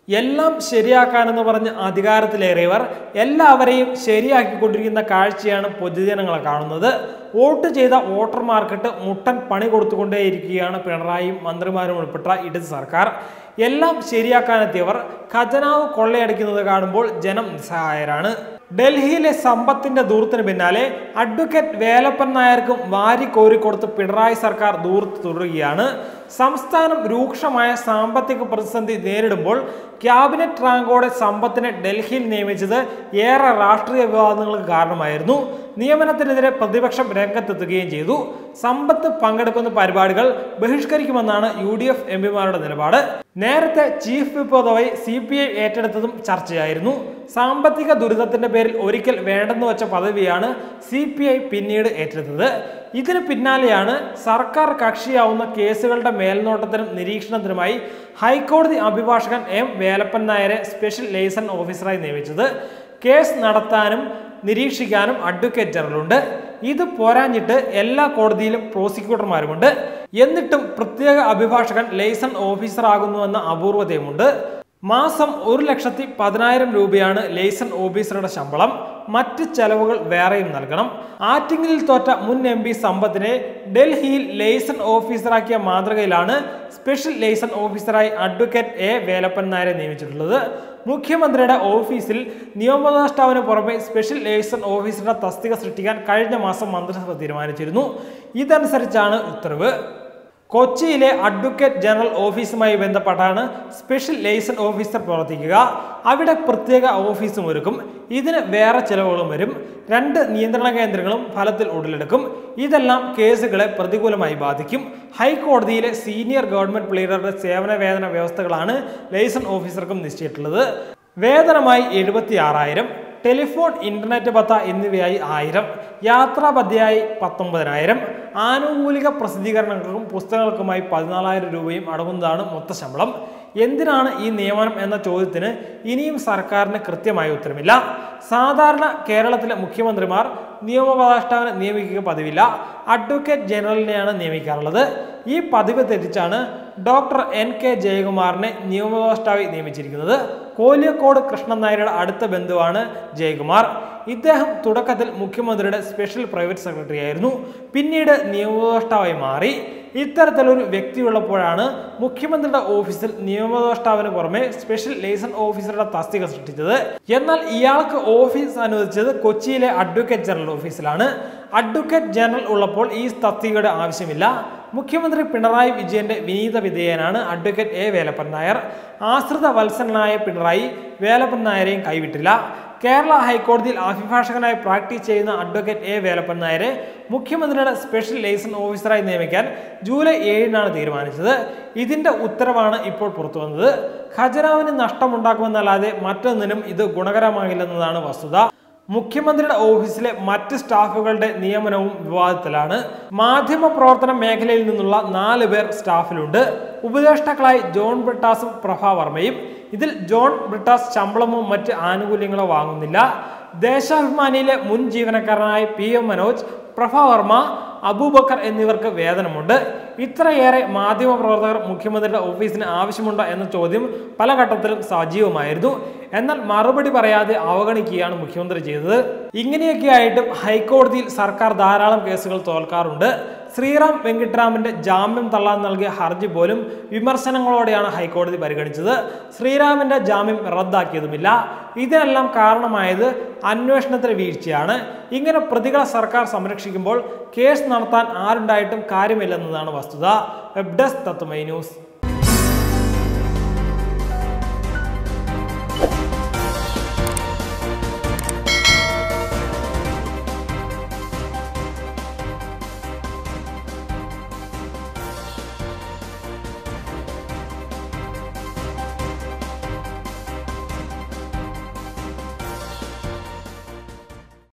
എല്ലാം ശരിയാക്കാനെന്ന് പറഞ്ഞ് അധികാരത്തിലേറിയവർ എല്ലാവരെയും ശരിയാക്കിക്കൊണ്ടിരിക്കുന്ന കാഴ്ചയാണ് പൊതുജനങ്ങളെ കാണുന്നത് വോട്ട് ചെയ്ത വോട്ടർമാർക്കിട്ട് മുട്ടൻ പണി കൊടുത്തുകൊണ്ടേയിരിക്കുകയാണ് പിണറായിയും മന്ത്രിമാരും ഉൾപ്പെട്ട ഇടത് സർക്കാർ എല്ലാം ശരിയാക്കാനെത്തിയവർ ഖജനാവ് കൊള്ളയടിക്കുന്നത് കാണുമ്പോൾ ജനം നിസ്സഹായരാണ് ഡൽഹിയിലെ സമ്പത്തിന്റെ ദൂരത്തിന് പിന്നാലെ അഡ്വക്കേറ്റ് വേലപ്പൻ നായർക്കും വാരി കോരിക്കൊടുത്ത് പിണറായി സർക്കാർ ദൂർത്ത് തുടരുകയാണ് സംസ്ഥാനം രൂക്ഷമായ സാമ്പത്തിക പ്രതിസന്ധി നേരിടുമ്പോൾ ക്യാബിനറ്റ് റാങ്കോടെ സമ്പത്തിനെ ഡൽഹിയിൽ നിയമിച്ചത് ഏറെ രാഷ്ട്രീയ വിവാദങ്ങൾക്ക് കാരണമായിരുന്നു നിയമനത്തിനെതിരെ പ്രതിപക്ഷം രംഗത്തെത്തുകയും ചെയ്തു സമ്പത്ത് പങ്കെടുക്കുന്ന പരിപാടികൾ ബഹിഷ്കരിക്കുമെന്നാണ് യു ഡി എഫ് എംപിമാരുടെ നിലപാട് നേരത്തെ ചീഫ് വിപ്പ് പദവി സി പി ഐ ഏറ്റെടുത്തതും ചർച്ചയായിരുന്നു സാമ്പത്തിക ദുരിതത്തിന്റെ പേരിൽ ഒരിക്കൽ വേണ്ടെന്ന് വെച്ച പദവിയാണ് സി പി ഐ പിന്നീട് ഏറ്റെടുത്തത് ഇതിന് പിന്നാലെയാണ് സർക്കാർ കക്ഷിയാവുന്ന കേസുകളുടെ മേൽനോട്ടത്തിനും നിരീക്ഷണത്തിനുമായി ഹൈക്കോടതി അഭിഭാഷകൻ എം വേലപ്പൻ നായരെ സ്പെഷ്യൽ ലൈസൺ ഓഫീസറായി നിയമിച്ചത് കേസ് നടത്താനും നിരീക്ഷിക്കാനും അഡ്വക്കേറ്റ് ജനറലുണ്ട് ഇത് പോരാഞ്ഞിട്ട് എല്ലാ കോടതിയിലും പ്രോസിക്യൂട്ടർമാരുമുണ്ട് എന്നിട്ടും പ്രത്യേക അഭിഭാഷകൻ ലൈസൺ ഓഫീസർ ആകുന്നുവെന്ന അപൂർവതയുമുണ്ട് മാസം ഒരു ലക്ഷത്തി പതിനായിരം രൂപയാണ് ലൈസൺ ഓഫീസറുടെ ശമ്പളം മറ്റ് ചെലവുകൾ വേറെയും നൽകണം ആറ്റിങ്ങലിൽ തോറ്റ മുൻ എം പി സമ്പത്തിനെ ഡൽഹിയിൽ ലൈസൺ ഓഫീസറാക്കിയ മാതൃകയിലാണ് സ്പെഷ്യൽ ലൈസൺ ഓഫീസറായി അഡ്വക്കേറ്റ് എ വേലപ്പൻ നായരെ നിയമിച്ചിട്ടുള്ളത് മുഖ്യമന്ത്രിയുടെ ഓഫീസിൽ നിയമോപദേഷ്ടാവിന് പുറമെ സ്പെഷ്യൽ ലൈസൺ ഓഫീസറുടെ തസ്തിക സൃഷ്ടിക്കാൻ കഴിഞ്ഞ മാസം മന്ത്രിസഭ തീരുമാനിച്ചിരുന്നു ഇതനുസരിച്ചാണ് ഉത്തരവ് കൊച്ചിയിലെ അഡ്വക്കേറ്റ് ജനറൽ ഓഫീസുമായി ബന്ധപ്പെട്ടാണ് സ്പെഷ്യൽ ലൈസൺ ഓഫീസർ പ്രവർത്തിക്കുക അവിടെ പ്രത്യേക ഓഫീസും ഒരുക്കും ഇതിന് വേറെ ചിലവുകളും വരും രണ്ട് നിയന്ത്രണ കേന്ദ്രങ്ങളും ഫലത്തിൽ ഉടലെടുക്കും ഇതെല്ലാം കേസുകളെ പ്രതികൂലമായി ബാധിക്കും ഹൈക്കോടതിയിലെ സീനിയർ ഗവൺമെന്റ് പ്ലീഡറുടെ സേവന വേതന വ്യവസ്ഥകളാണ് ലൈസൺ ഓഫീസർക്കും നിശ്ചയിച്ചിട്ടുള്ളത് വേതനമായി എഴുപത്തി ആറായിരം ടെലിഫോൺ ഇന്റർനെറ്റ് ഭത്ത എന്നിവയായി ആയിരം യാത്രാപദ്യയായി പത്തൊമ്പതിനായിരം ആനുകൂലിക പ്രസിദ്ധീകരണങ്ങൾക്കും പുസ്തകങ്ങൾക്കുമായി പതിനാലായിരം രൂപയും അടങ്ങുന്നതാണ് മൊത്ത ശമ്പളം എന്തിനാണ് ഈ നിയമനം എന്ന ചോദ്യത്തിന് ഇനിയും സർക്കാരിന് കൃത്യമായ ഉത്തരമില്ല സാധാരണ കേരളത്തിലെ മുഖ്യമന്ത്രിമാർ നിയമോപദേഷ്ടാവിനെ നിയമിക്കുക പതിവില്ല അഡ്വക്കേറ്റ് ജനറലിനെയാണ് നിയമിക്കാറുള്ളത് ഈ പതിവ് തെറ്റിച്ചാണ് ഡോക്ടർ എൻ കെ ജയകുമാറിനെ നിയമോപദേഷ്ടാവി നിയമിച്ചിരിക്കുന്നത് കോലിയക്കോട് കൃഷ്ണൻ നായരുടെ അടുത്ത ബന്ധുവാണ് ജയകുമാർ ഇദ്ദേഹം തുടക്കത്തിൽ മുഖ്യമന്ത്രിയുടെ സ്പെഷ്യൽ പ്രൈവറ്റ് സെക്രട്ടറി ആയിരുന്നു പിന്നീട് നിയമോപദേഷ്ടാവായി മാറി ഇത്തരത്തിലൊരു വ്യക്തിയുള്ളപ്പോഴാണ് മുഖ്യമന്ത്രിയുടെ ഓഫീസിൽ നിയമോപദേഷ്ടാവിന് പുറമെ സ്പെഷ്യൽ ലൈസൺ ഓഫീസറുടെ തസ്തിക സൃഷ്ടിച്ചത് എന്നാൽ ഇയാൾക്ക് ഓഫീസ് അനുവദിച്ചത് കൊച്ചിയിലെ അഡ്വക്കേറ്റ് ജനറൽ ഓഫീസിലാണ് അഡ്വക്കേറ്റ് ജനറൽ ഉള്ളപ്പോൾ ഈ തസ്തികയുടെ ആവശ്യമില്ല മുഖ്യമന്ത്രി പിണറായി വിജയന്റെ വിനീത വിധേയനാണ് അഡ്വക്കേറ്റ് എ വേലപ്പൻ നായർ ആശ്രിത വത്സരനായ പിണറായി വേലപ്പൻ നായരെയും കൈവിട്ടില്ല കേരള ഹൈക്കോടതിയിൽ അഭിഭാഷകനായി പ്രാക്ടീസ് ചെയ്യുന്ന അഡ്വക്കേറ്റ് എ വേലപ്പൻ നായരെ മുഖ്യമന്ത്രിയുടെ സ്പെഷ്യൽ ലൈസൺ ഓഫീസറായി നിയമിക്കാൻ ജൂലൈ ഏഴിനാണ് തീരുമാനിച്ചത് ഇതിന്റെ ഉത്തരവാണ് ഇപ്പോൾ പുറത്തു വന്നത് ഖജനാവിന് നഷ്ടമുണ്ടാക്കുമെന്നല്ലാതെ മറ്റൊന്നിനും ഇത് ഗുണകരമാകില്ലെന്നതാണ് വസ്തുത മുഖ്യമന്ത്രിയുടെ ഓഫീസിലെ മറ്റ് സ്റ്റാഫുകളുടെ നിയമനവും വിവാദത്തിലാണ് മാധ്യമ പ്രവർത്തന മേഖലയിൽ നിന്നുള്ള നാല് പേർ സ്റ്റാഫിലുണ്ട് ഉപദേഷ്ടാക്കളായി ജോൺ ബ്രിട്ടാസും പ്രഭാവർമ്മയും ഇതിൽ ജോൺ ബ്രിട്ടാസ് ശമ്പളമോ മറ്റ് ആനുകൂല്യങ്ങളോ വാങ്ങുന്നില്ല ദേശാഭിമാനിയിലെ മുൻ ജീവനക്കാരനായ പി എം മനോജ് പ്രഭാവർമ്മ അബൂബക്കർ എന്നിവർക്ക് വേതനമുണ്ട് ഇത്രയേറെ മാധ്യമ പ്രവർത്തകർ മുഖ്യമന്ത്രിയുടെ ഓഫീസിന് ആവശ്യമുണ്ടോ എന്ന ചോദ്യം പല ഘട്ടത്തിലും സജീവമായിരുന്നു എന്നാൽ മറുപടി പറയാതെ അവഗണിക്കുകയാണ് മുഖ്യമന്ത്രി ചെയ്തത് ഇങ്ങനെയൊക്കെ ആയിട്ടും ഹൈക്കോടതിയിൽ സർക്കാർ ധാരാളം കേസുകൾ തോൽക്കാറുണ്ട് ശ്രീറാം വെങ്കിട്ടരാമന്റെ ജാമ്യം തള്ളാൻ നൽകിയ ഹർജി പോലും വിമർശനങ്ങളോടെയാണ് ഹൈക്കോടതി പരിഗണിച്ചത് ശ്രീറാമിന്റെ ജാമ്യം റദ്ദാക്കിയതുമില്ല ഇതിനെല്ലാം കാരണമായത് അന്വേഷണത്തിലെ വീഴ്ചയാണ് ഇങ്ങനെ പ്രതികളെ സർക്കാർ സംരക്ഷിക്കുമ്പോൾ കേസ് നടത്താൻ ആരുണ്ടായിട്ടും കാര്യമില്ലെന്നതാണ് വസ്തുത വെബ് ഡെസ്ക് തത്വമൈ ന്യൂസ്